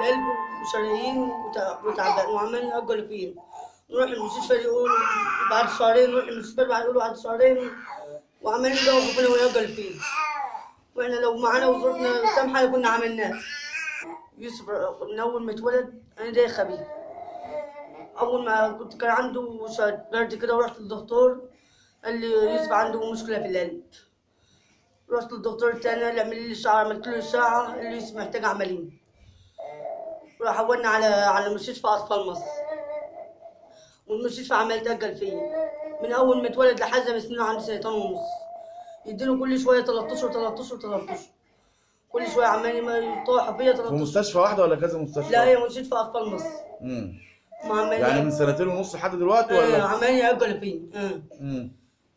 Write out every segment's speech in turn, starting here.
قلب وشرايين وتع- وتعبان وعمال نأجل فيه نروح المستشفى يقول بعد شهرين نروح المستشفى بعد يقولوا بعد شهرين وعمالين ندور فينا ونأجل فيه واحنا لو معانا وظروفنا سامحة كنا عملناه يوسف من أول ما اتولد أنا دايخة بيه أول ما كنت كان عنده شوية برد كده ورحت للدكتور قال لي يوسف عنده مشكلة في القلب رحت للدكتور التاني قال لي اعمل لي الشعر عملت له الشعر قال لي يوسف محتاج عملية راح حولنا على على مستشفى أطفال مصر والمستشفى عمال تأجل فيا من أول ما اتولد لحد ما سنين عندي سنتين ونص يديله كل شوية 13 13 13 كل شوية عمال يطوح فيا في 13 مستشفى واحده ولا كذا مستشفى؟ لا هي مستشفى أطفال مصر امم ما عمال يعني من سنتين ونص لحد دلوقتي آه، ولا؟ عمال يأجل فيه آه. امم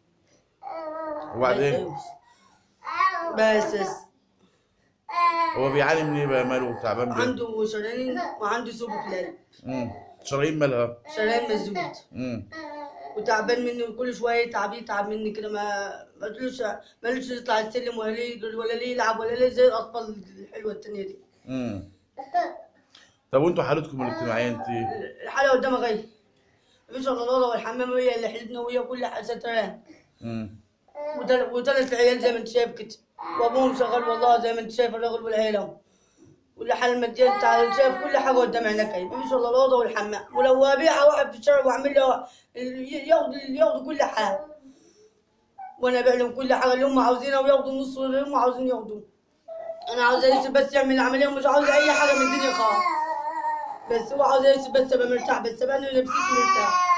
وبعدين بس بس هو بيعاني من ايه بقى ماله تعبان بيه؟ عنده شرايين وعنده ثقب في القلب امم شرايين مالها؟ شرايين مسدود امم وتعبان مني وكل شويه يتعب يتعب مني كده ما ما قلتلوش ما قلتلوش يطلع السلم ولا ليه يجري ولا ليه يلعب ولا ليه زي الاطفال الحلوه التانيه دي امم طب وانتوا حالتكم الاجتماعيه انت الحاله قدامها غير مفيش الا الاوضه والحمام هي اللي حلتنا وهي كل حاجه سترها امم وثلاث عيال زي ما انت شايف كده وابوهم شغال والله زي ما انت شايف الراجل والعيله والحاله الماديه بتاع شايف كل حاجه قدام عينك اهي مفيش الا الاوضه والحمام ولو ابيعها واحد في الشارع واعمل له ياخدوا ياخدوا كل حاجه وانا ابيع لهم كل حاجه اللي هم عاوزينها وياخدوا النص اللي هم عاوزين ياخدوه انا عاوز يوسف بس يعمل العمليه ومش عاوز اي حاجه من الدنيا خالص بس هو عاوز يوسف بس ابقى مرتاح بس ابقى انا نفسيتي مرتاح